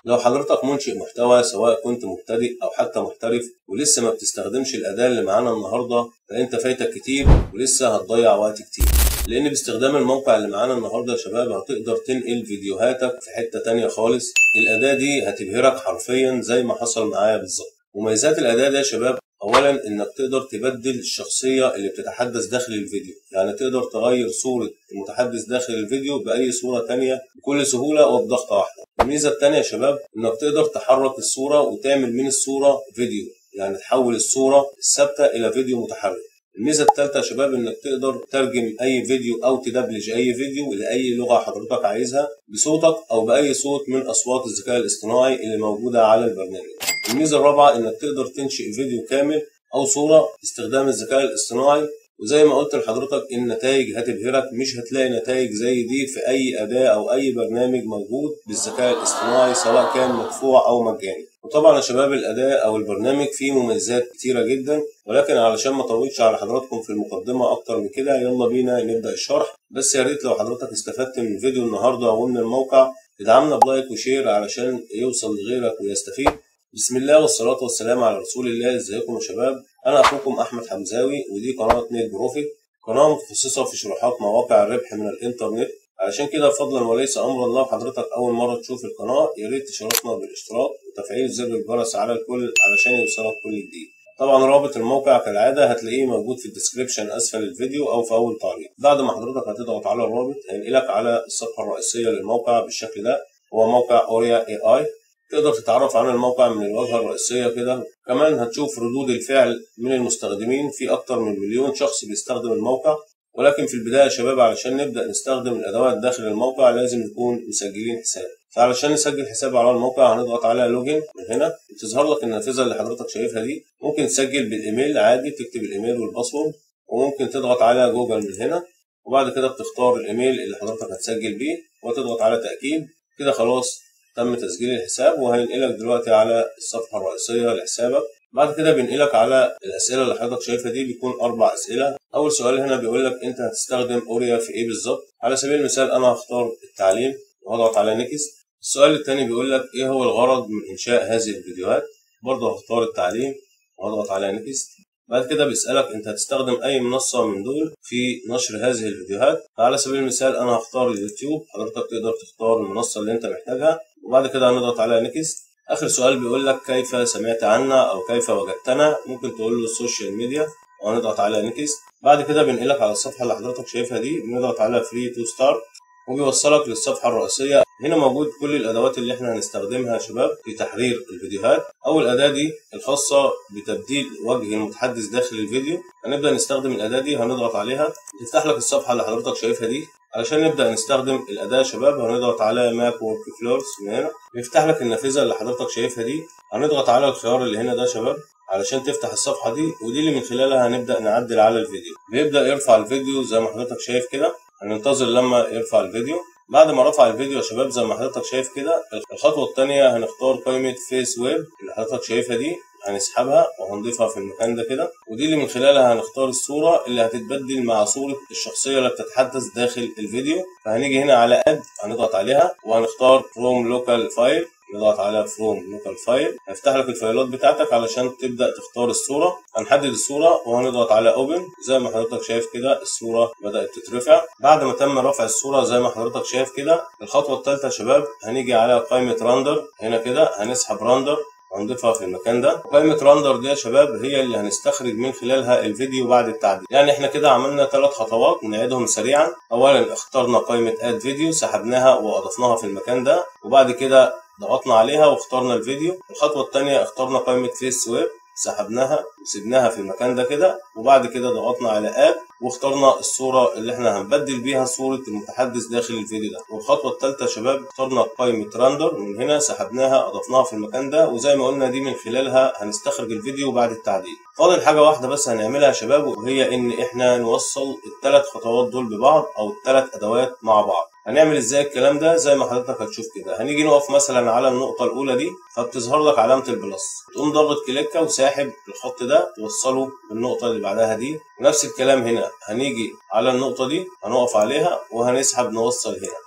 لو حضرتك منشئ محتوى سواء كنت مبتدئ أو حتى محترف ولسه ما بتستخدمش الأداة اللي معانا النهاردة فأنت فايتك كتير ولسه هتضيع وقت كتير لأن باستخدام الموقع اللي معانا النهاردة يا شباب هتقدر تنقل فيديوهاتك في حتة تانية خالص الأداة دي هتبهرك حرفيا زي ما حصل معايا بالظبط مميزات الأداة دي يا شباب اولا انك تقدر تبدل الشخصيه اللي بتتحدث داخل الفيديو يعني تقدر تغير صوره المتحدث داخل الفيديو باي صوره تانية بكل سهوله وبضغطه واحده الميزه التانية يا شباب انك تقدر تحرك الصوره وتعمل من الصوره فيديو يعني تحول الصوره الثابته الى فيديو متحرك الميزه الثالثه يا شباب انك تقدر تترجم اي فيديو او تدبلج اي فيديو لاي لغه حضرتك عايزها بصوتك او باي صوت من اصوات الذكاء الاصطناعي اللي موجوده على البرنامج الميزه الرابعه انك تقدر تنشئ فيديو كامل او صوره باستخدام الذكاء الاصطناعي وزي ما قلت لحضرتك النتائج هتبهرك مش هتلاقي نتائج زي دي في اي اداه او اي برنامج موجود بالذكاء الاصطناعي سواء كان مدفوع او مجاني وطبعا يا شباب الاداه او البرنامج فيه مميزات كتيره جدا ولكن علشان ما اطولش على حضراتكم في المقدمه اكتر من كده يلا بينا نبدا الشرح بس يا ريت لو حضرتك استفدت من فيديو النهارده ومن الموقع تدعمنا بلايك وشير علشان يوصل لغيرك ويستفيد بسم الله والصلاة والسلام على رسول الله ازيكم يا شباب انا اخوكم احمد حمزاوي ودي قناة نيت بروفيت قناة متخصصة في شروحات مواقع الربح من الانترنت علشان كده فضلا وليس امرا لو حضرتك اول مرة تشوف القناة يا ريت تشرفنا بالاشتراك وتفعيل زر الجرس على الكل علشان يوصلك كل جديد طبعا رابط الموقع كالعادة هتلاقيه موجود في الديسكريبشن اسفل الفيديو او في اول تعليق بعد ما حضرتك هتضغط على الرابط هينقلك على الصفحة الرئيسية للموقع بالشكل ده هو موقع اوريا اي اي تقدر تتعرف على الموقع من الواجهة الرئيسية كده كمان هتشوف ردود الفعل من المستخدمين في أكتر من مليون شخص بيستخدم الموقع ولكن في البداية يا شباب علشان نبدأ نستخدم الأدوات داخل الموقع لازم نكون مسجلين حساب فعلشان نسجل حساب على الموقع هنضغط على لوجن من هنا تظهر لك النافذة اللي حضرتك شايفها دي ممكن تسجل بالإيميل عادي تكتب الإيميل والباسورد وممكن تضغط على جوجل من هنا وبعد كده بتختار الإيميل اللي حضرتك هتسجل بيه وتضغط على تأكيد كده خلاص تم تسجيل الحساب وهينقلك دلوقتي على الصفحة الرئيسية لحسابك بعد كده بينقلك على الأسئلة اللي حضرتك شايفها دي بيكون أربع أسئلة أول سؤال هنا بيقول لك أنت هتستخدم أوريا في إيه بالظبط على سبيل المثال أنا هختار التعليم وهضغط على نيكست السؤال الثاني بيقول لك إيه هو الغرض من إنشاء هذه الفيديوهات برضه هختار التعليم وهضغط على نيكست بعد كده بيسألك أنت هتستخدم أي منصة من دول في نشر هذه الفيديوهات فعلى سبيل المثال أنا هختار اليوتيوب حضرتك تقدر تختار المنصة اللي أنت محتاجها وبعد كده هنضغط على نيكست اخر سؤال بيقول لك كيف سمعت عنا او كيف وجدتنا ممكن تقول له السوشيال ميديا وهنضغط على نيكست بعد كده بنقلك على الصفحه اللي حضرتك شايفها دي بنضغط على فري تو ستارت وبيوصلك للصفحه الرئيسيه هنا موجود كل الادوات اللي احنا هنستخدمها يا شباب في تحرير الفيديوهات اول اداه دي الخاصه بتبديل وجه المتحدث داخل الفيديو هنبدا نستخدم الاداه دي هنضغط عليها تفتح لك الصفحه اللي حضرتك شايفها دي علشان نبدا نستخدم الاداه يا شباب هنضغط على ماب ورك فلورز من هنا بيفتح لك النافذه اللي حضرتك شايفها دي هنضغط على الخيار اللي هنا ده يا شباب علشان تفتح الصفحه دي ودي اللي من خلالها هنبدا نعدل على الفيديو بيبدا يرفع الفيديو زي ما حضرتك شايف كده هننتظر لما يرفع الفيديو بعد ما رفع الفيديو يا شباب زي ما حضرتك شايف كده الخطوه الثانيه هنختار قائمه فيس ويب اللي حضرتك شايفها دي هنسحبها وهنضيفها في المكان ده كده ودي اللي من خلالها هنختار الصورة اللي هتتبدل مع صورة الشخصية اللي بتتحدث داخل الفيديو فهنيجي هنا على اد هنضغط عليها وهنختار فروم لوكال فايل نضغط على فروم لوكال فايل هيفتح لك الفايلات بتاعتك علشان تبدا تختار الصوره هنحدد الصوره وهنضغط على اوبن زي ما حضرتك شايف كده الصوره بدات تترفع بعد ما تم رفع الصوره زي ما حضرتك شايف كده الخطوه الثالثه يا شباب هنيجي على قائمه راندر هنا كده هنسحب راندر هنضيفها في المكان ده قائمة راندر دي يا شباب هي اللي هنستخرج من خلالها الفيديو بعد التعديل يعني احنا كده عملنا ثلاث خطوات نعيدهم سريعا اولا اخترنا قائمة اد فيديو سحبناها واضفناها في المكان ده وبعد كده ضغطنا عليها واخترنا الفيديو الخطوة الثانية اخترنا قائمة فيس ويب سحبناها وسيبناها في المكان ده كده وبعد كده ضغطنا على اد واخترنا الصورة اللي احنا هنبدل بيها صورة المتحدث داخل الفيديو ده والخطوة الثالثة يا شباب اخترنا قائمة راندر من هنا سحبناها اضفناها في المكان ده وزي ما قلنا دي من خلالها هنستخرج الفيديو بعد التعديل فاضل حاجة واحدة بس هنعملها يا شباب وهي ان احنا نوصل الثلاث خطوات دول ببعض او الثلاث ادوات مع بعض هنعمل ازاي الكلام ده زي ما حضرتك هتشوف كده هنيجي نقف مثلا على النقطة الأولى دي فبتظهر لك علامة البلس تقوم ضاغط كليكة وساحب الخط ده توصله بالنقطة اللي بعدها دي ونفس الكلام هنا هنيجي على النقطة دي هنقف عليها وهنسحب نوصل هنا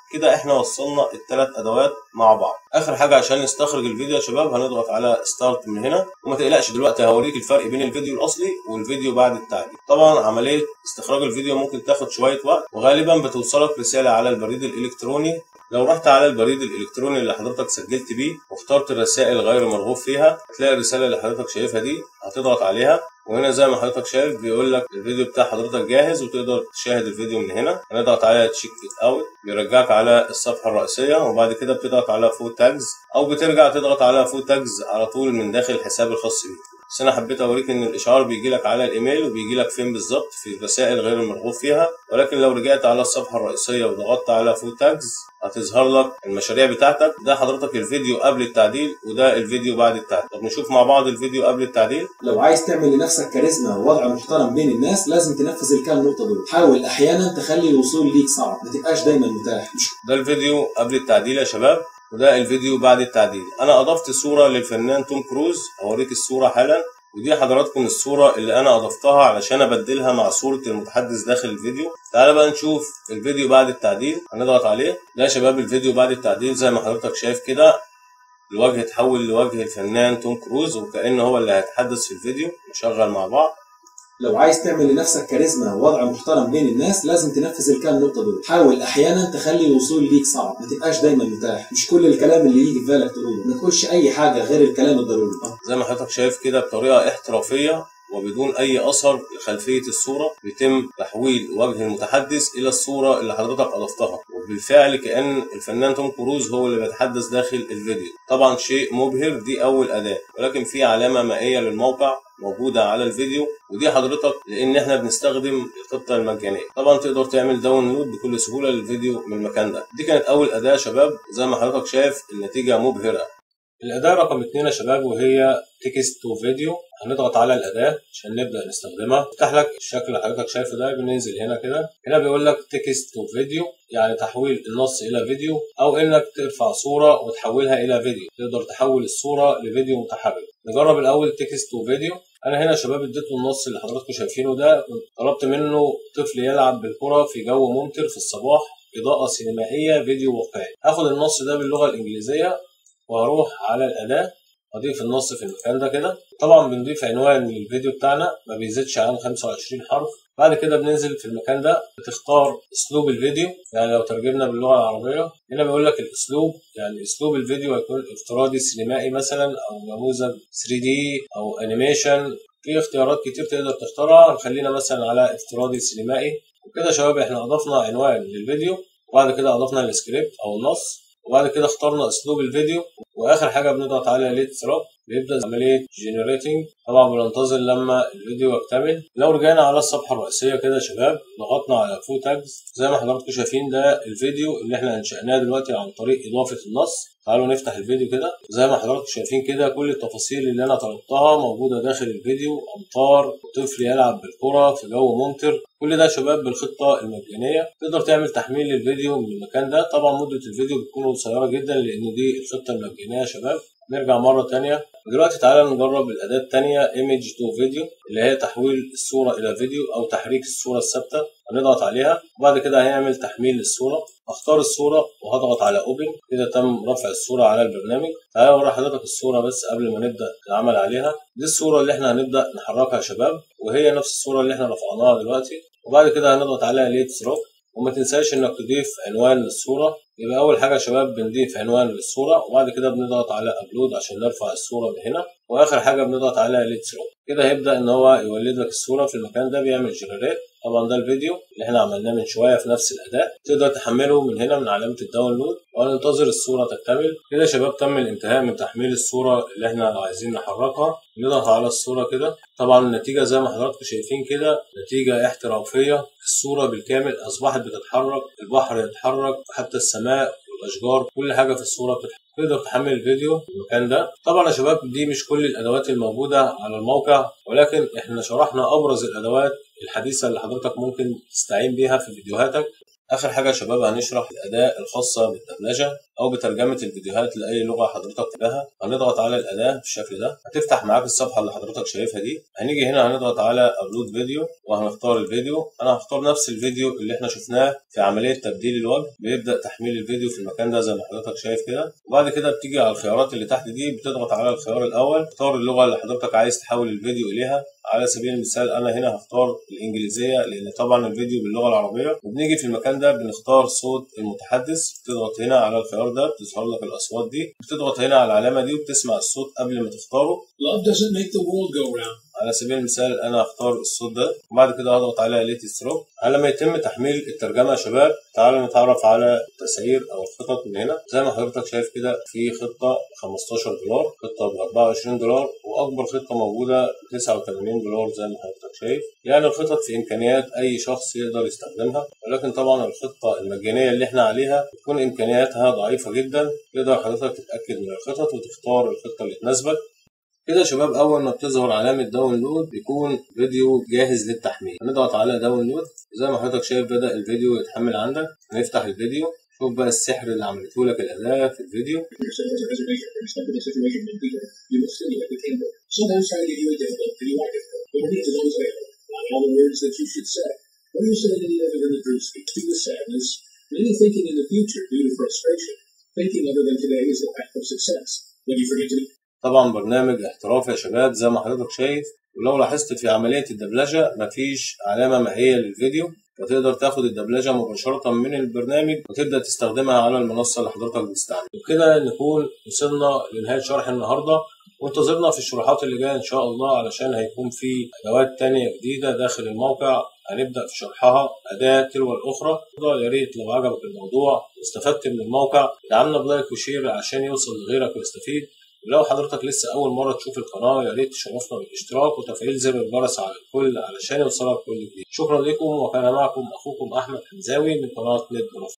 كده احنا وصلنا الثلاث ادوات مع بعض اخر حاجه عشان نستخرج الفيديو يا شباب هنضغط على ستارت من هنا وما تقلقش دلوقتي هوريك الفرق بين الفيديو الاصلي والفيديو بعد التعديل طبعا عمليه استخراج الفيديو ممكن تاخد شويه وقت وغالبا بتوصلك رساله على البريد الالكتروني لو رحت على البريد الالكتروني اللي حضرتك سجلت بيه واخترت الرسائل غير مرغوب فيها هتلاقي الرساله اللي حضرتك شايفها دي هتضغط عليها وهنا زي ما حضرتك شايف بيقول لك الفيديو بتاع حضرتك جاهز وتقدر تشاهد الفيديو من هنا هنضغط على تشيك ات اوت بيرجعك على الصفحه الرئيسيه وبعد كده بتضغط على فوت تاجز او بترجع تضغط على فوت تاجز على طول من داخل الحساب الخاص بيك بس انا حبيت اوريك ان الاشعار بيجي لك على الايميل وبيجي لك فين بالظبط في الرسائل غير المرغوب فيها ولكن لو رجعت على الصفحه الرئيسيه وضغطت على فوت تاجز هتظهر لك المشاريع بتاعتك ده حضرتك الفيديو قبل التعديل وده الفيديو بعد التعديل طب نشوف مع بعض الفيديو قبل التعديل لو عايز تعمل لنفسك كاريزما ووضع محترم بين الناس لازم تنفذ الكام نقطه دول حاول احيانا تخلي الوصول ليك صعب ما تبقاش دايما متاح مش ده الفيديو قبل التعديل يا شباب وده الفيديو بعد التعديل انا اضفت صوره للفنان توم كروز اوريك الصوره حالا ودي حضراتكم الصورة اللي أنا أضفتها علشان أبدلها مع صورة المتحدث داخل الفيديو تعال بقى نشوف الفيديو بعد التعديل هنضغط عليه ده يا شباب الفيديو بعد التعديل زي ما حضرتك شايف كده الوجه اتحول لوجه الفنان توم كروز وكأنه هو اللي هيتحدث في الفيديو نشغل مع بعض لو عايز تعمل لنفسك كاريزما ووضع محترم بين الناس لازم تنفذ الكام نقطه دول حاول احيانا تخلي الوصول ليك صعب ما تبقاش دايما متاح مش كل الكلام اللي يجي في بالك تقوله ما تقولش اي حاجه غير الكلام الضروري زي ما حضرتك شايف كده بطريقة احترافية وبدون أي أثر لخلفية الصورة بيتم تحويل وجه المتحدث إلى الصورة اللي حضرتك أضفتها وبالفعل كأن الفنان توم كروز هو اللي بيتحدث داخل الفيديو طبعا شيء مبهر دي أول أداة ولكن في علامة مائية للموقع موجودة على الفيديو ودي حضرتك لأن احنا بنستخدم الخطة المجانية طبعا تقدر تعمل داونلود بكل سهولة للفيديو من المكان ده دي كانت أول أداة يا شباب زي ما حضرتك شايف النتيجة مبهرة الأداة رقم اتنين يا شباب وهي تكست تو فيديو هنضغط على الأداة عشان نبدأ نستخدمها يفتح لك الشكل اللي حضرتك شايفه ده بننزل هنا كده هنا بيقول لك تكست تو فيديو يعني تحويل النص إلى فيديو أو إنك ترفع صورة وتحولها إلى فيديو تقدر تحول الصورة لفيديو متحرك نجرب الأول تكست تو فيديو أنا هنا يا شباب اديته النص اللي حضراتكم شايفينه ده طلبت منه طفل يلعب بالكرة في جو ممطر في الصباح إضاءة سينمائية فيديو واقعي هاخد النص ده باللغة الإنجليزية وهروح على الأداة أضيف النص في المكان ده كده طبعا بنضيف عنوان للفيديو بتاعنا ما بيزيدش عن 25 حرف بعد كده بننزل في المكان ده بتختار اسلوب الفيديو يعني لو ترجمنا باللغه العربيه هنا بيقول لك الاسلوب يعني اسلوب الفيديو هيكون افتراضي سينمائي مثلا او نموذج 3 دي او انيميشن في اختيارات كتير تقدر تختارها خلينا مثلا على افتراضي سينمائي وكده يا شباب احنا اضفنا عنوان للفيديو وبعد كده اضفنا السكريبت او النص وبعد كده اخترنا اسلوب الفيديو واخر حاجه بنضغط على ليت ثراب بيبدا عمليه جنريتنج طبعا بننتظر لما الفيديو يكتمل لو رجعنا على الصفحه الرئيسيه كده يا شباب ضغطنا على فو تاجز زي ما حضراتكم شايفين ده الفيديو اللي احنا انشأناه دلوقتي عن طريق اضافه النص تعالوا نفتح الفيديو كده زي ما حضراتكم شايفين كده كل التفاصيل اللي انا طلبتها موجوده داخل الفيديو امطار طفل يلعب بالكره في جو ممطر كل ده يا شباب بالخطه المجانيه تقدر تعمل تحميل للفيديو من المكان ده طبعا مده الفيديو بتكون قصيره جدا لان دي الخطه المجانيه يا شباب نرجع مرة تانية دلوقتي تعالى نجرب الأداة التانية Image to Video اللي هي تحويل الصورة إلى فيديو أو تحريك الصورة الثابتة هنضغط عليها وبعد كده هنعمل تحميل للصورة اختار الصورة وهضغط على Open كده تم رفع الصورة على البرنامج تعالى أوري حضرتك الصورة بس قبل ما نبدأ العمل عليها دي الصورة اللي احنا هنبدأ نحركها يا شباب وهي نفس الصورة اللي احنا رفعناها دلوقتي وبعد كده هنضغط عليها ليت ثروب وما تنساش انك تضيف عنوان للصورة يبقى اول حاجة يا شباب بنضيف عنوان للصورة وبعد كده بنضغط على ابلود عشان نرفع الصورة من هنا واخر حاجة بنضغط على ليت ثرو كده هيبدأ ان هو يولد لك الصورة في المكان ده بيعمل جنريت طبعا ده الفيديو اللي احنا عملناه من شوية في نفس الأداة تقدر تحمله من هنا من علامة الداونلود وهننتظر الصورة تكتمل كده يا شباب تم الانتهاء من تحميل الصورة اللي احنا عايزين نحركها نضغط على الصورة كده طبعا النتيجة زي ما حضراتكم شايفين كده نتيجة احترافية الصورة بالكامل أصبحت بتتحرك البحر يتحرك حتى السماء والأشجار كل حاجة في الصورة بتتحرك تقدر تحمل الفيديو في المكان ده طبعا يا شباب دي مش كل الادوات الموجوده على الموقع ولكن احنا شرحنا ابرز الادوات الحديثه اللي حضرتك ممكن تستعين بيها في فيديوهاتك اخر حاجه يا شباب هنشرح الاداه الخاصه بالدبلجه او بترجمه الفيديوهات لاي لغه حضرتك تباها هنضغط على الاداه بالشكل ده هتفتح معاك الصفحه اللي حضرتك شايفها دي هنيجي هنا هنضغط على ابلود فيديو وهنختار الفيديو انا هختار نفس الفيديو اللي احنا شفناه في عمليه تبديل الوجه بيبدا تحميل الفيديو في المكان ده زي ما حضرتك شايف كده وبعد كده بتيجي على الخيارات اللي تحت دي بتضغط على الخيار الاول تختار اللغه اللي حضرتك عايز تحول الفيديو اليها على سبيل المثال انا هنا هختار الانجليزيه لان طبعا الفيديو باللغه العربيه وبنيجي في المكان ده بنختار صوت المتحدث بتضغط هنا على الخيار ده بتظهر لك الاصوات دي بتضغط هنا على العلامه دي وبتسمع الصوت قبل ما تختاره Love doesn't make the world go round. على سبيل المثال انا هختار الصوت ده وبعد كده هضغط على ليت ستروك على ما يتم تحميل الترجمه يا شباب تعالوا نتعرف على التسعير او الخطط من هنا زي ما حضرتك شايف كده في خطه 15 دولار خطه ب 24 دولار واكبر خطه موجوده 89 دولار زي ما حضرتك شايف يعني الخطط في امكانيات اي شخص يقدر يستخدمها ولكن طبعا الخطه المجانيه اللي احنا عليها بتكون امكانياتها ضعيفه جدا تقدر حضرتك تتاكد من الخطط وتختار الخطه اللي تناسبك كده يا شباب اول ما بتظهر علامه داونلود بيكون فيديو جاهز للتحميل هنضغط على داونلود زي ما حضرتك شايف بدا الفيديو يتحمل عندك هنفتح الفيديو شوف بقى السحر اللي عملته لك الاداه في الفيديو Yourself as a reservation for respect to the situation in people, you must stimulate the table. Sometimes trying to give you a difficult, and you are difficult, but the needs is always available. Not all the words that you should say. When you say that you live in the dream speech due to sadness, many thinking in the future due to frustration. Thinking other than today is the path of success. When you forget to طبعا برنامج احترافي يا شباب زي ما حضرتك شايف ولو لاحظت في عمليه الدبلجه مفيش علامه مائيه للفيديو فتقدر تاخد الدبلجه مباشره من البرنامج وتبدا تستخدمها على المنصه اللي حضرتك بتستعملها وبكده نكون وصلنا لنهايه شرح النهارده وانتظرنا في الشروحات اللي جايه ان شاء الله علشان هيكون في ادوات تانية جديده داخل الموقع هنبدا في شرحها اداه تلو الاخرى يا ريت لو عجبك الموضوع واستفدت من الموقع دعمنا بلايك وشير عشان يوصل لغيرك ويستفيد ولو حضرتك لسه أول مرة تشوف القناة يا ريت تشرفنا بالاشتراك وتفعيل زر الجرس على الكل علشان يوصلك كل جديد شكرا لكم وكان معكم أخوكم أحمد حمزاوي من قناة نت بروف